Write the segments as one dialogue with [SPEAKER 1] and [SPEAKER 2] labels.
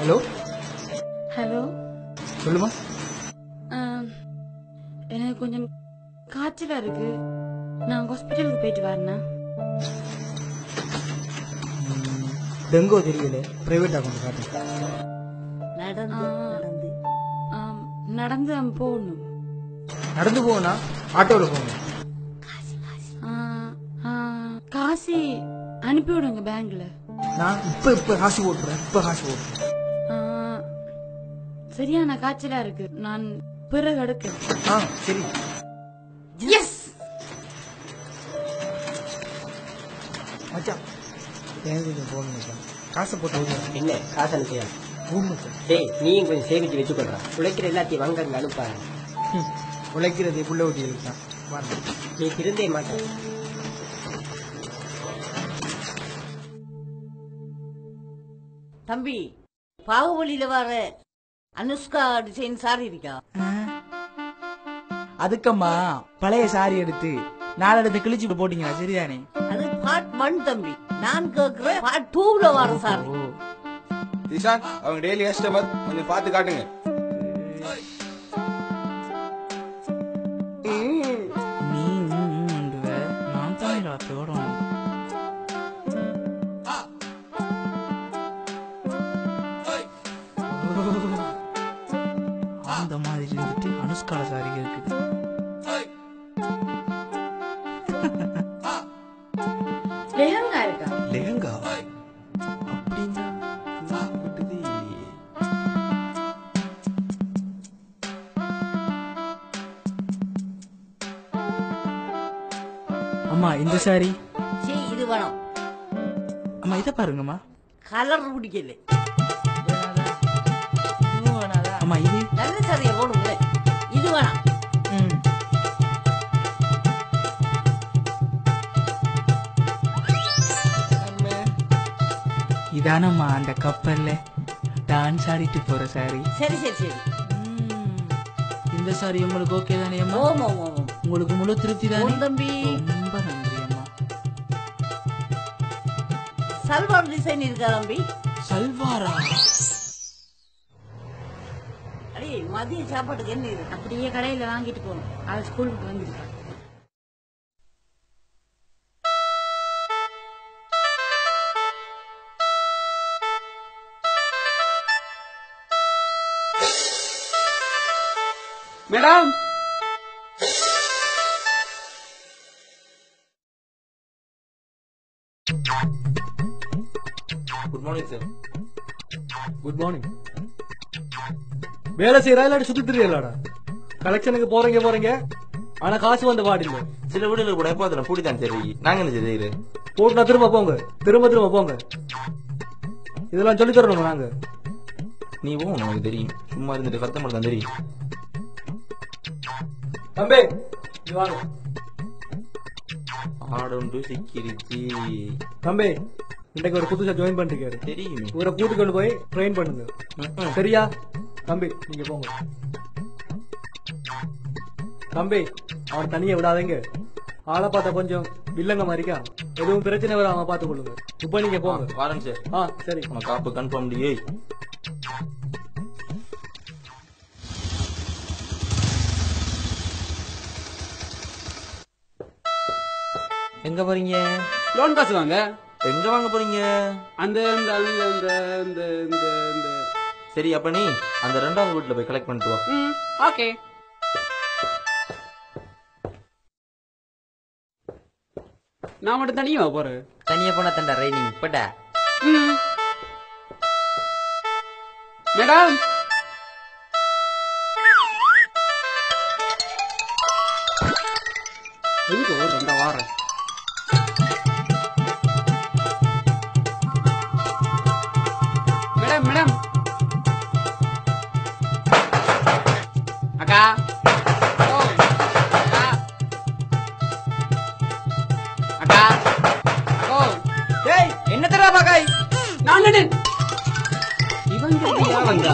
[SPEAKER 1] Hello
[SPEAKER 2] hello
[SPEAKER 1] சொல்லுமா
[SPEAKER 2] ஆம், எனக்கு கொஞ்சம் காய்ச்சலா இருக்கு நான் ஹாஸ்பிட்டலுக்கு போயிட்டு வரேன்னா
[SPEAKER 1] டெங்கோ தெரியல பிரைவேட் அக்கௌண்ட் காட்டு
[SPEAKER 3] நடந்து நடந்து
[SPEAKER 2] ஆம், நடந்து அங்க போகணும்
[SPEAKER 1] நடந்து போனா ஆட்டோவில் போகணும்
[SPEAKER 2] ஆ, ஆ, காசி அனுப்பி விடுங்க பேங்க்ல
[SPEAKER 1] நான் இப்போ இப்போ காசு போட்டுறேன் இப்போ காசு போட்டுறேன்
[SPEAKER 2] ஆ, சரியான காய்ச்சலா இருக்கு நான் பிறகு எடுக்கிறேன்
[SPEAKER 1] ஆ சரி
[SPEAKER 2] எஸ்
[SPEAKER 1] மச்சான் எனக்கு கொஞ்சம் போகணும் மச்சான் காசை போட்டு விடுங்க
[SPEAKER 4] என்ன காசு அனுப்பியா
[SPEAKER 1] போகணும் மச்சான்
[SPEAKER 4] டேய் நீயும் கொஞ்சம் சேமிச்சு வச்சுக்கொள்றா உழைக்கிற எல்லாத்தையும் வாங்க அங்க அனுப்பாரு
[SPEAKER 1] ம். உழைக்கிறது புள்ள ஊட்டிகளுக்கு தான் பாருங்க
[SPEAKER 4] நீ திருந்தே மாட்ட
[SPEAKER 3] தம்பி பாகுபலியில வர அனுஷ்கா டிசைன் சாரி இருக்கா
[SPEAKER 5] அதுக்கம்மா பழைய சாரி எடுத்து நாலு கிழிச்சு போட்டீங்களா சரிதானே
[SPEAKER 3] அது பார்ட் ஒன் தம்பி நான் கேக்குறேன் பார்ட் டூல வர சாரி
[SPEAKER 5] ஓ
[SPEAKER 6] இஷான் அவங்க டெய்லி கஸ்டமர் கொஞ்சம் பார்த்து காட்டுங்க
[SPEAKER 5] நீ உண்டுவ நான் தானே போடணும் அந்த மாதிரி இருந்துட்டு அனுஷ்கால சாரி இருக்குது
[SPEAKER 2] லெஹங்கா இருக்கா
[SPEAKER 6] லெஹங்கா
[SPEAKER 5] அப்படின்னா அம்மா இந்த சாரி
[SPEAKER 3] சரி இது வேணும்
[SPEAKER 5] அம்மா இதை பாருங்கம்மா
[SPEAKER 3] கலர் பிடிக்கல
[SPEAKER 5] அம்மா இது
[SPEAKER 3] நல்ல சாரியை போடுங்களேன் இது வேணாம்
[SPEAKER 5] ம் இதானம்மா அந்த கப்பல்ல டான்ஸ் ஆடிட்டு போற சாரி
[SPEAKER 3] சரி சரி சரி
[SPEAKER 5] இந்த சாரி உங்களுக்கு ஓகே தானே அம்மா
[SPEAKER 3] ஓம் ஓம் ஓம் ஓம்.
[SPEAKER 5] உங்களுக்கு முழு திருப்தி தானே
[SPEAKER 3] ஓம் தம்பி
[SPEAKER 5] ரொம்ப நன்றி அம்மா
[SPEAKER 3] சல்வார் டிசைன் இருக்கா தம்பி
[SPEAKER 5] சல்வாரா
[SPEAKER 3] அடே மதிய சாப்பாட்டுக்கு என்ன இருக்கு
[SPEAKER 2] அப்படியே கடையில வாங்கிட்டு போகணும் அவள் ஸ்கூலுக்கு வந்துருக்கா
[SPEAKER 6] madam
[SPEAKER 7] good morning sir
[SPEAKER 8] good morning வேலை செய்யறா இல்லாட்டி சுத்தி தெரியலாடா கலெக்ஷனுக்கு போறீங்க போறீங்க ஆனா காசு வந்த பாடில்ல
[SPEAKER 7] சில வீடுகள் கூட எப்போ அதில் பூட்டி தான் சரி நாங்க என்ன செய்யுது
[SPEAKER 8] போட்டுனா திரும்ப போங்க திரும்ப திரும்ப போங்க இதெல்லாம் சொல்லி தரணும் நாங்க
[SPEAKER 7] நீ போ உனக்கு தெரியும் சும்மா இருந்துட்டு கத்த மட்டும் தான் தெரியும்
[SPEAKER 8] தம்பி இங்க வாங்க
[SPEAKER 7] ஆடுண்டு சிக்கிருச்சு
[SPEAKER 8] தம்பி இன்னைக்கு ஒரு புதுசா ஜாயின் பண்ணிருக்காரு
[SPEAKER 7] தெரியுமே
[SPEAKER 8] இவரை கூட்டு கொண்டு போய் ட்ரெயின் பண்ணுங்க
[SPEAKER 7] ம்ம்.
[SPEAKER 8] சரியா தம்பி நீங்க போங்க தம்பி அவன் தனியா விடாதீங்க ஆளை பார்த்தா கொஞ்சம் வில்லங்க மாதிரிக்கா எதுவும் பிரச்சனை வராம பார்த்து கொள்ளுங்க இப்ப நீங்க போங்க
[SPEAKER 7] வாரன் சார்
[SPEAKER 8] ஆ சரி
[SPEAKER 7] நம்ம காப்பு கன்ஃபார்ம் டியே எங்க போறீங்க
[SPEAKER 6] லோன் காசு வாங்க
[SPEAKER 7] எங்க வாங்க போறீங்க
[SPEAKER 6] அந்த அந்த அந்த அந்த அந்த இந்த இந்த
[SPEAKER 7] சரி அப்ப நீ அந்த ரெண்டாவது வீட்டுல போய் கலெக்ட் பண்ணிட்டு வா
[SPEAKER 6] ம் ஓகே நான் மட்டும் தனியா போறேன்
[SPEAKER 4] தனியா போனா தண்டா ரைனிங் போட்டா
[SPEAKER 6] ம் மேடம் எங்க ரெண்டா வாரேன் மேடம் மேடம் அக்கா ஓ, அக்கா அக்கா ஓ
[SPEAKER 4] டேய் என்ன தரா பாக்காய்
[SPEAKER 6] நான் இவங்க எப்படியா வந்தா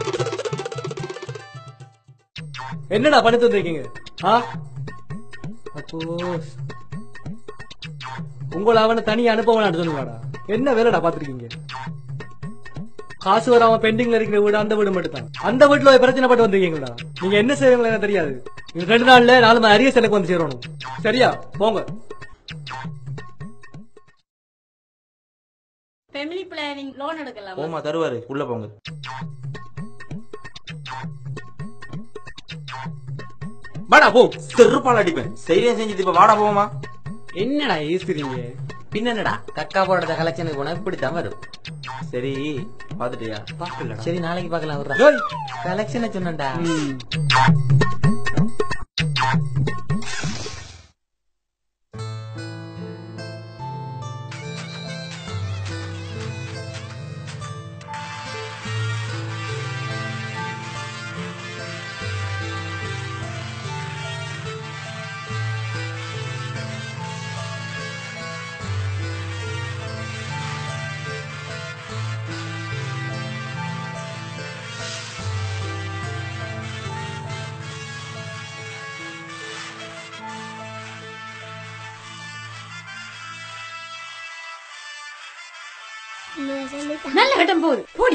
[SPEAKER 8] என்னடா பண்ணி தந்திருக்கீங்க ஆ அப்போ உங்களை அவனை தனியா அனுப்ப வேணாம் சொல்லுவாடா என்ன வேலைடா பாத்துருக்கீங்க காசு வராம பெண்டிங்ல இருக்கிற வீடு அந்த வீடு மட்டும் தான் அந்த வீட்டுல ஒரு பிரச்சனை பட்டு வந்திருக்கீங்களா நீங்க என்ன செய்வீங்களா எனக்கு தெரியாது இந்த ரெண்டு நாள்ல நாலு மணி அரியஸ் எனக்கு வந்து சேரணும் சரியா போங்க
[SPEAKER 2] ஃபேமிலி பிளானிங் லோன் எடுக்கலாம்
[SPEAKER 7] போமா தருவாரு உள்ள போங்க
[SPEAKER 8] வாடா போ
[SPEAKER 7] செருப்பால் அடிப்பேன் சரியா செஞ்சது இப்ப வாடா போமா
[SPEAKER 8] என்னடா ஈஸ்திரீங்க
[SPEAKER 4] பின்னடா கக்கா போடுறத கலெக்ஷனுக்கு போனா இப்படித்தான் வரும்
[SPEAKER 7] சரி பாத்துட்டியா
[SPEAKER 4] பாக்கலடா சரி நாளைக்கு பார்க்கலாம் விட்றா
[SPEAKER 8] டேய்.
[SPEAKER 4] கலெக்ஷனை சொன்னேன்டா
[SPEAKER 8] ம்.
[SPEAKER 2] நல்ல கட்டம் போகுது போடி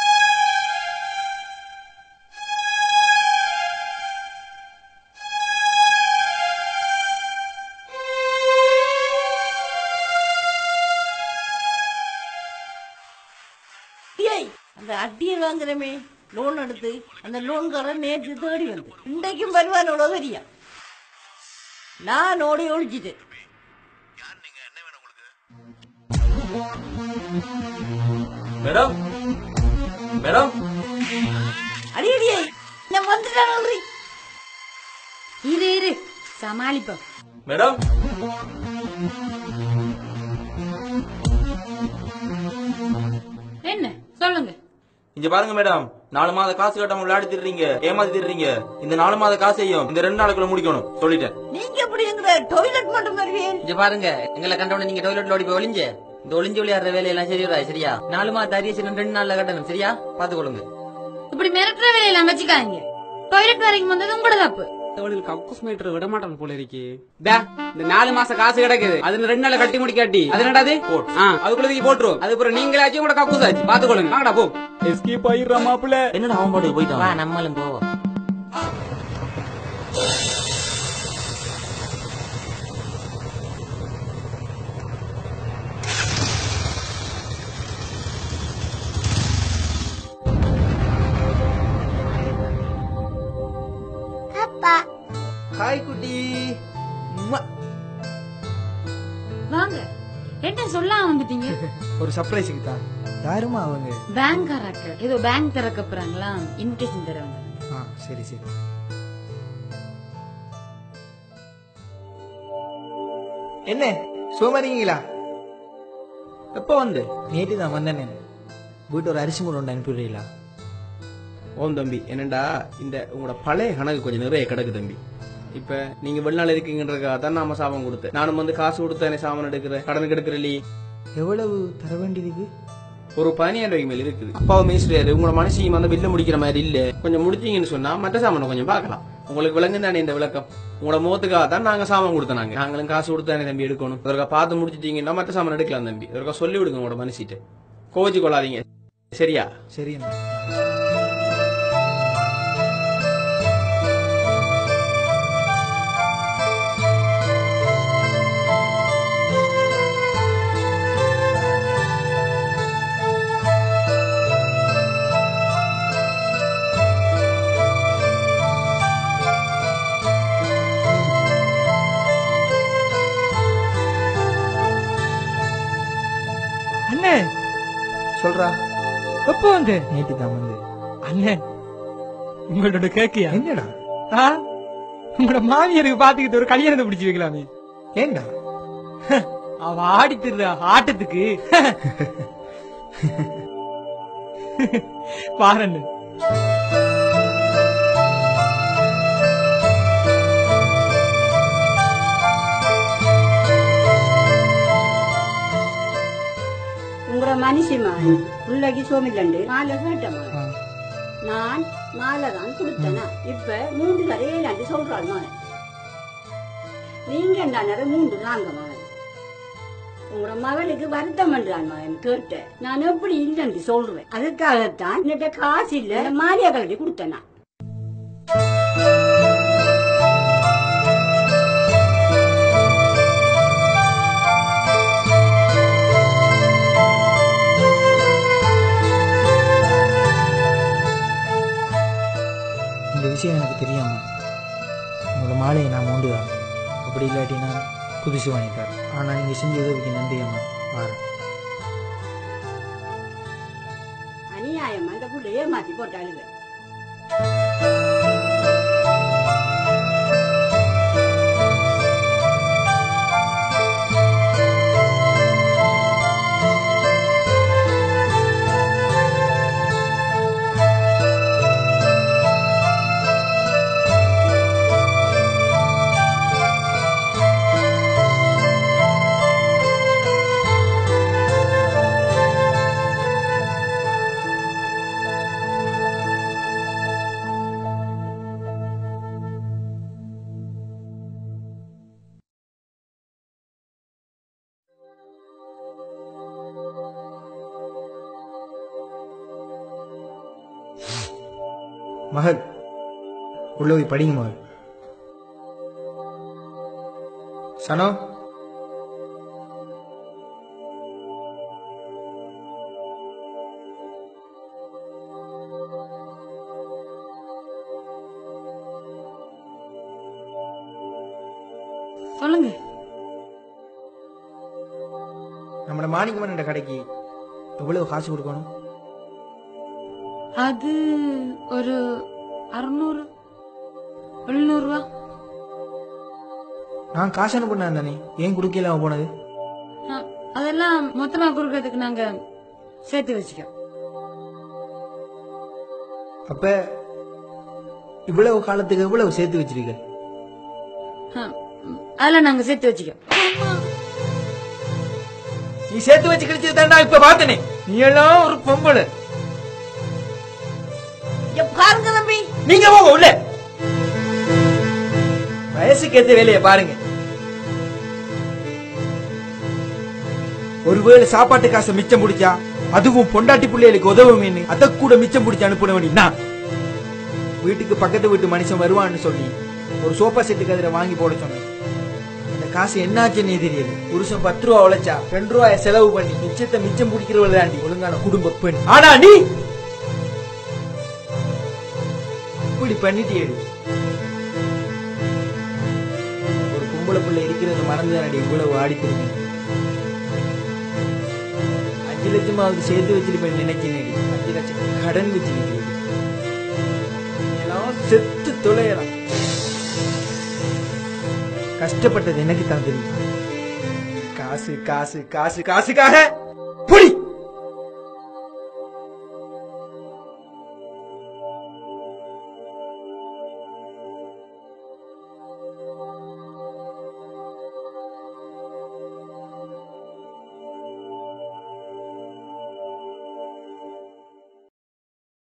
[SPEAKER 3] ஏய் அந்த அட்டியை வாங்குறமே லோன் எடுத்து அந்த லோன்காரன் நேற்று தேடி வந்து இன்றைக்கும் வருவானோட தெரியா நான் ஓடி ஒழிச்சிட்டேன்
[SPEAKER 7] மேடம் மேடம்
[SPEAKER 3] அடி அடியே நான் வந்துட்டான்
[SPEAKER 2] இரு இரு சமாளிப்போம்
[SPEAKER 7] மேடம்
[SPEAKER 2] என்ன சொல்லுங்க
[SPEAKER 7] இங்க பாருங்க மேடம் நாலு மாத காசு கட்டாம விளையாடி திடுறீங்க ஏமாத்தி திடுறீங்க இந்த நாலு மாத காசையும் இந்த ரெண்டு நாளுக்குள்ள முடிக்கணும் சொல்லிட்டேன்
[SPEAKER 3] நீங்க எப்படி எங்க டொய்லெட் மட்டும் வருவீங்க
[SPEAKER 4] இங்க பாருங்க எங்களை கண்டவன நீங்க டொய்லெட்ல ஓடி போய் ஒளிஞ்ச இந்த ஒளிஞ்சு விளையாடுற வேலையெல்லாம் சரியா சரியா நாலு மாதம் அரியஸ் ரெண்டு நாள்ல கட்டணும் சரியா பாத்துக்கொள்ளுங்க
[SPEAKER 2] இப்படி மிரட்டுற வேலையெல்லாம் வச்சுக்காதீங்க டாய்லெட் வரைக்கும் வந்தது உங்களோட தப்பு
[SPEAKER 9] அவளுக்கு கக்கூஸ் மீட்டர் விட மாட்டான் போல இருக்கே டா, இந்த நாலு மாசம் காசு கிடக்குது அதுல ரெண்டு நாள் கட்டி முடிக்காட்டி அது என்னடாது ஆ, அதுக்குள்ள தூக்கி போட்டுரும் அதுக்கப்புறம் நீங்களாச்சும் கூட கக்கூஸ் ஆச்சு பாத்துக்கொள்ளுங்க வாங்கடா போ எஸ்கேப் ஆயிடுறா மாப்பிள்ள
[SPEAKER 7] என்னடா அவன் பாட்டுக்கு
[SPEAKER 4] வா
[SPEAKER 7] போயிட்டான்
[SPEAKER 4] நம்மளும் போவோம்
[SPEAKER 5] ஹாய் குட்டி உம்மா.
[SPEAKER 2] வாங்க என்ன சொல்லாம வந்துட்டீங்க
[SPEAKER 5] ஒரு சர்ப்ரைஸுக்கு தான் யாருமா அவங்க
[SPEAKER 2] பேங்க் காராக்க ஏதோ பேங்க் திறக்க போறாங்களா இன்விடேஷன் தர வந்தாங்க
[SPEAKER 5] ஆ சரி சரி என்ன சோமாரிங்களா
[SPEAKER 8] எப்போ வந்து
[SPEAKER 5] நேற்று தான் வந்தேனே வீட்டு ஒரு அரிசி மூணு ஒன்று அனுப்பிடுறீங்களா
[SPEAKER 9] ஓம் தம்பி என்னடா இந்த உங்களோட பழைய கணக்கு கொஞ்சம் நிறைய கிடக்கு தம்பி இப்ப நீங்க வெளிநாள் இருக்கீங்கன்றதுக்காக தான் நாம சாமான் கொடுத்தேன் நானும் வந்து காசு கொடுத்தேனே சாமான் எடுக்கிறேன் கடனுக்கு எடுக்கிறலி
[SPEAKER 5] எவ்வளவு தர வேண்டியதுக்கு
[SPEAKER 9] ஒரு பதினாயிரம் ரூபாய்க்கு மேல இருக்குது அப்பாவும் மேஸ்திரியாரு உங்களோட மனசையும் வந்து பில்ல முடிக்கிற மாதிரி இல்ல கொஞ்சம் முடிச்சீங்கன்னு சொன்னா மற்ற சாமானை கொஞ்சம் பார்க்கலாம் உங்களுக்கு விளங்கு தானே இந்த விளக்கம் உங்களோட முகத்துக்காக தான் நாங்க சாமான் கொடுத்தோம் நாங்க நாங்களும் காசு கொடுத்தானே தம்பி எடுக்கணும் அதற்காக பார்த்து முடிச்சிட்டீங்கன்னா மற்ற சாமான் எடுக்கலாம் தம்பி அதற்காக சொல்லி விடுங்க உங்களோட மனசிட்டு கோவிச்சு கொள்ளாதீங்க சரியா
[SPEAKER 5] சரி அண்ணா அண்ணே
[SPEAKER 8] சொல்றா
[SPEAKER 5] எப்போ வந்து நேற்று தான் வந்து
[SPEAKER 8] அண்ணே உங்களோட கேக்கியா
[SPEAKER 5] என்னடா
[SPEAKER 8] ஆ? உங்களோட மாமியாருக்கு பாத்துக்கிட்டு ஒரு கல்யாணத்தை பிடிச்சு வைக்கலாமே
[SPEAKER 5] ஏண்டா
[SPEAKER 8] அவ ஆடி திருற ஆட்டத்துக்கு பாருன்னு
[SPEAKER 10] உங்களோட மனுஷிமா பிள்ளைக்கு சோமில்லண்டு மாலை கேட்டமா நான் மாலை தான் கொடுத்தேனா இப்ப மூன்று தரையே ரெண்டு சொல்றாள் மகன் நீங்க என்ன மூன்று நாங்க மகன் உங்களோட மகளுக்கு வருத்தம் பண்றான் மகன் கேட்டேன் நான் எப்படி இல்லைன்னு சொல்றேன் அதுக்காகத்தான் என்னட்ட காசு இல்ல மாரியா கல்வி கொடுத்தேன் நான்
[SPEAKER 1] இந்த விஷயம் எனக்கு தெரியாமா உங்களோட மாலையை நான் மோண்டுதான் அப்படி இல்லாட்டினா புதுசு வாங்கிட்டார் ஆனால் நீங்கள் செஞ்ச உதவிக்கு நன்றி அம்மா வாரேன்
[SPEAKER 10] அநியாயம் அந்த புள்ள ஏமாத்தி போட்டாளுங்க
[SPEAKER 1] மகள் உள்ள போய் படிங்க மகள் சனோ
[SPEAKER 2] சொல்லுங்க
[SPEAKER 1] நம்மளோட மாணிக்கமன் கடைக்கு எவ்வளவு காசு கொடுக்கணும்
[SPEAKER 2] அது ஒரு அறுநூறு எழுநூறு ரூபா
[SPEAKER 1] நான் காசு அனுப்புனேன் தானே ஏன் கொடுக்கல அவன் போனது
[SPEAKER 2] ஆ, அதெல்லாம் மொத்தமா கொடுக்கறதுக்கு நாங்க சேர்த்து வச்சுக்கோ
[SPEAKER 1] அப்ப இவ்வளவு காலத்துக்கு எவ்வளவு சேர்த்து வச்சிருக்க
[SPEAKER 2] ஆ, அதெல்லாம் நாங்க சேர்த்து வச்சுக்கோ
[SPEAKER 1] நீ சேர்த்து வச்சு கழிச்சது தாண்டா இப்ப பார்த்தனே நீ எல்லாம் ஒரு பொம்பளை
[SPEAKER 3] இங்க பாருங்க தம்பி
[SPEAKER 1] நீங்க போங்க உள்ள வயசுக்கு ஏத்த வேலையை பாருங்க ஒருவேளை சாப்பாட்டு காசை மிச்சம் பிடிச்சா அதுவும் பொண்டாட்டி பிள்ளைகளுக்கு உதவுமேன்னு அதை கூட மிச்சம் பிடிச்சு அனுப்பின வேண்டி நான் வீட்டுக்கு பக்கத்து வீட்டு மனுஷன் வருவான்னு சொல்லி ஒரு சோஃபா செட்டு கதிரை வாங்கி போட சொன்னேன் அந்த காசு என்னாச்சுன்னே தெரியல புருஷன் பத்து ரூபா உழைச்சா ரெண்டு ரூபாய செலவு பண்ணி மிச்சத்தை மிச்சம் பிடிக்கிறவள் தாண்டி ஒழுங்கான குடும்ப பெண் ஆனா நீ இப்படி பண்ணிட்டியேடி ஒரு பொம்பளை பிள்ளை இருக்கிறத மறந்துதானடி இவ்வளவு ஆடித்திருக்கேன் அஞ்சு லட்சமாவது சேர்த்து வச்சிருப்பேன் நினைச்சேனேடி அஞ்சு லட்சம் கடன் வச்சிருக்கேன் எல்லாம் செத்து தொலையலாம் கஷ்டப்பட்டது எனக்கு தான் தெரியும் காசு காசு காசு காசுக்காக